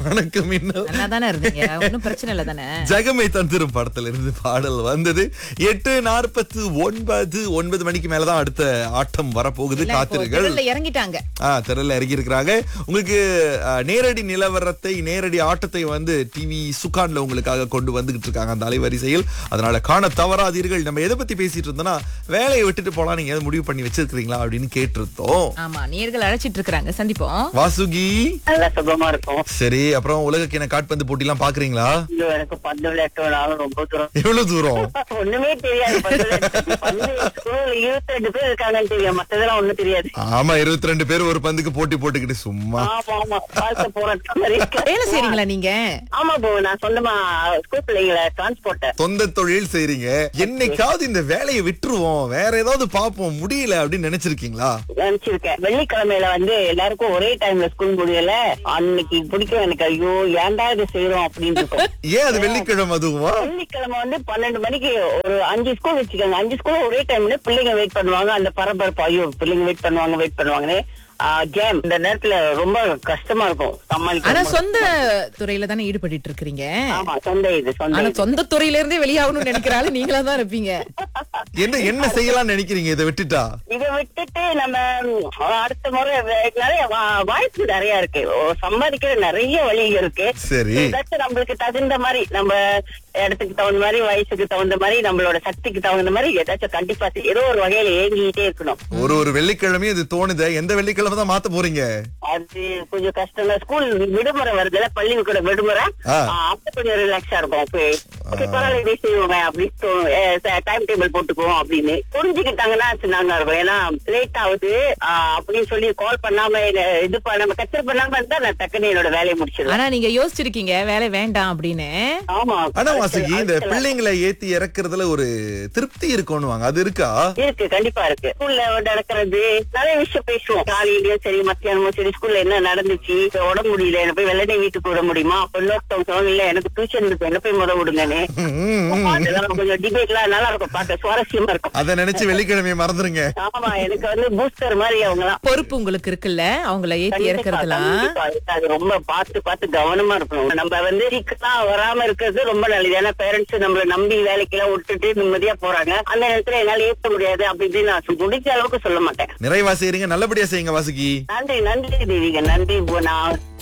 வணக்கம் இன்னும் நல்லா தானே இருந்தீங்க ஒன்னும் பிரச்சனை இல்ல தானே ஜெகமே தந்திரும் படத்துல இருந்து பாடல் வந்தது எட்டு நாற்பத்து ஒன்பது ஒன்பது மணிக்கு மேலதான் அடுத்த ஆட்டம் வரப்போகுது இல்ல, இப்போ காத்திருங்கள் திடல்ல இறங்கிட்டாங்க ஆ திரல்ல இறங்கி இருக்கிறாங்க உங்களுக்கு ஆ, நேரடி நிலவரத்தை நேரடி ஆட்டத்தை வந்து டிவி சுகான்ல உங்களுக்காக கொண்டு வந்துகிட்டு இருக்காங்க அந்த அலைவரிசையில் அதனால காண தவறாதீர்கள் நம்ம எதை பத்தி பேசிட்டு இருந்தோம்னா வேலையை விட்டுட்டு போலாம் நீங்க எதாவது முடிவு பண்ணி வச்சிருக்கீங்களா அப்படின்னு கேட்டிருந்தோம் ஆமா நேர்கள் அழைச்சிட்டு இருக்காங்க சந்திப்போம் வாசுகி நல்லா சுகமா இருக்கும் சரி அப்புறம் உலகக்கிண காட்பந்து போட்டி எல்லாம் பாக்குறீங்களா ஐயோ, எனக்கு பந்து விளையாட்டுனாலும் ரொம்ப தூரம் எவ்வளவு தூரம் ஒண்ணுமே தெரியாது பந்து விளையாட்டு. பந்து ஸ்கூல்ல இருபத்தி ரெண்டு பேர் இருக்காங்கன்னு தெரியும் மத்ததெல்லாம் ஒண்ணும் தெரியாது ஆமா இருபத்தி ரெண்டு பேர் ஒரு பந்துக்கு போட்டி போட்டுக்கிட்டு சும்மா ஆமா ஆமா வாழ்க்கை போராட்டம் மாதிரி இருக்கு. வேலை செய்றீங்களா நீங்க ஆமா போ நான் சொந்தமா ஸ்கூல் பிள்ளைங்களை டிரான்ஸ்போர்ட் சொந்த தொழில் செய்றீங்க என்னைக்காவது இந்த வேலையை விட்டுருவோம் வேற ஏதாவது பாப்போம் முடியல அப்படின்னு நினைச்சிருக்கீங்களா நினைச்சிருக்கேன் வெள்ளிக்கிழமையில வந்து எல்லாருக்கும் ஒரே டைம்ல ஸ்கூல் முடியல அன்னைக்கு பிடிக்கும் எனக்கு ஐயோ ஏன்டா இது செய்யறோம் அப்படின்னு இருக்கும் ஏன் அது வெள்ளிக்கிழமை அதுவா வெள்ளிக்கிழமை வந்து பன்னெண்டு மணிக்கு ஒரு அஞ்சு ஸ்கூல் வச்சுக்கோங்க அஞ்சு ஸ்கூல் ஒரே டைம்ல பிள்ளைங்க வெயிட் பண்ணுவாங்க அந்த பரபரப்பு ஐயோ பிள்ளைங்க வெயிட் பண்ணுவாங்க வெயிட் பண்ணுவாங்கன்னு கேம் இந்த நேரத்துல ரொம்ப கஷ்டமா இருக்கும் ஆனா சமாளிக்க சொந்த துறையில தானே ஈடுபட்டு இருக்கிறீங்க ஆமா சொந்த இது சொந்த ஆனா இது. சொந்த துறையில இருந்தே வெளியாகணும்னு நினைக்கிறாள் நீங்களா தான் இருப்பீங்க என்ன என்ன செய்யலாம்னு நினைக்கிறீங்க இதை விட்டுட்டா இதை விட்டுட்டு நம்ம ம், அடுத்த முறை வே- நிறைய வா- வாய்ப்பு நிறைய இருக்கு ஓ, சம்பாதிக்கிற நிறைய வழி இருக்கு சரி ஏதாச்சும் நம்மளுக்கு தகுந்த மாதிரி நம்ம இடத்துக்கு தகுந்த மாதிரி வயசுக்கு தகுந்த மாதிரி நம்மளோட சக்திக்கு தகுந்த மாதிரி ஏதாச்சும் கண்டிப்பா செய்- ஏதோ ஒரு வகையில ஏங்கிட்டே இருக்கணும் ஒரு ஒரு வெள்ளிக்கிழமையும் இது தோணுது எந்த வெள்ளிக்கிழமை தான் மாத்த போறீங்க அது கொஞ்சம் கஷ்டம் தான் ஸ்கூல் விடுமுறை வருதுல பள்ளி கூட விடுமுறை ஆ. ஆ, அப்ப கொஞ்சம் ரிலாக்ஸா இருக்கும் அப்ப ஓகே பரவாயில்ல இதே செய்வோங்க அப்படின்னு டைம் டேபிள் போட்டுக்குவோம் அப்படின்னு புரிஞ்சுக்கிட்டாங்கன்னா நாங்க இருக்கும் ஏன்னா லேட் ஆகுது ஆ, அப்படின்னு சொல்லி கால் பண்ணாம என்ன இது பண்ணாம கச்சர் பண்ணாம இருந்தா நான் டக்குன்னு என்னோட வேலையை முடிச்சிடுவேன் ஆனா நீங்க யோசிச்சிருக்கீங்க வேலை வேண்டாம் அப்படின்னு ஆமா ஆனா வாசுகி இந்த அடுத்த- பிள்ளைங்களை ஏத்தி இறக்குறதுல ஒரு திருப்தி இருக்கணுவாங்க அது இருக்கா இருக்கு கண்டிப்பா இருக்கு ஸ்கூல்ல நடக்கிறது நிறைய விஷயம் பேசுவோம் காலையிலயும் சரி மத்தியானமும் சரி ஸ்கூல்ல என்ன நடந்துச்சு இப்ப உடம்பு முடியல என்ன போய் வெள்ளனை வீட்டுக்கு விட முடியுமா அப்ப இன்னொருத்தவங்க சொல்லுவாங்க இல்ல எனக்கு டியூஷன் இருக்கு என்ன போய் முத விடுங்கன்னு ம், ம், ம். அதெல்லாம் கொஞ்சம் டிபேட் எல்லாம் நல்லா இருக்கும் பார்க்க சுவாரஸ்யமா இருக்கும் அத நினைச்சு வெள்ளிக்கிழமையை மறந்துருங்க ஆமா எனக்கு வந்து பூஸ்டர் மாதிரி அவங்க எல்லாம் பொறுப்பு உங்களுக்கு இருக்குல்ல அவங்கள ஏத்தி கண்டிப்பா, இறக்குறதுலாம் கண்டிப்பா. அது ரொம்ப பார்த்து பார்த்து கவனமா இருக்கணும் நம்ம வந்து சீக்கிரம் வராம இருக்கிறது ரொம்ப நல்லது ஏன்னா பேரண்ட்ஸ் நம்மள நம்பி வேலைக்கு எல்லாம் விட்டுட்டு நிம்மதியா போறாங்க அந்த நேரத்துல என்னால ஏற்க முடியாது அப்படி இப்படின்னு நான் முடிஞ்ச அளவுக்கு சொல்ல மாட்டேன் நிறைவா செய்றீங்க நல்லபடியா செய்யுங்க வாசுகி நன்றி நன்றி தேவிக நன்றி புவனா